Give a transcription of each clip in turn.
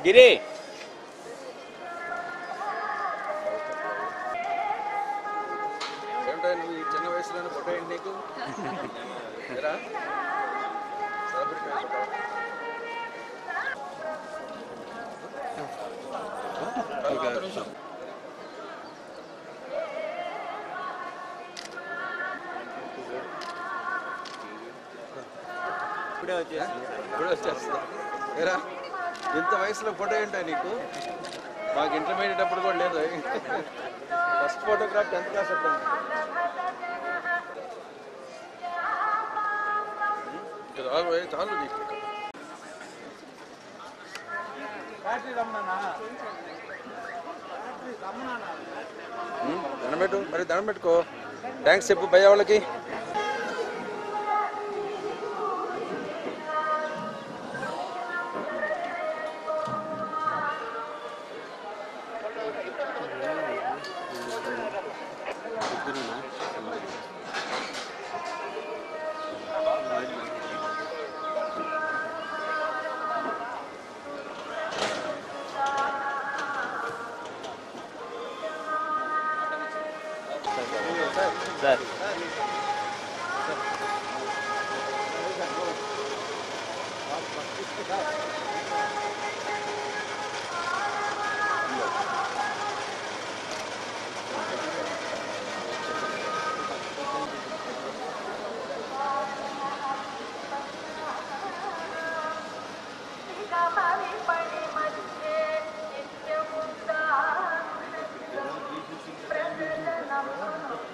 గిరి ఏమిటో నువ్వు ఈ చిన్న వయసులోనే ఫోటో ఏంటి నీకు ఏరా? Celebrity photo. ఒక్క నిమిషం. ఇప్పుడే వచ్చేసి ఇప్పుడు వచ్చేస్తా ఏరా ఇంత వయసులో ఫోటో ఏంటో నీకు మాకు ఇంటర్మీడియట్ అప్పుడు కూడా లేదు ఫస్ట్ ఫోటోగ్రాఫ్ టెన్త్ క్లాస్ అప్పుడు ఇది చాలు ఏ, చాలు నీకు ఉమ్, దండం పెట్టు మరి దండం పెట్టుకో థ్యాంక్స్ చెప్పు భయ్య వాళ్ళకి సార్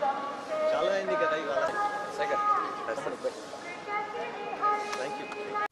చాలా అయింది కదా ఇవాళ సెకండ్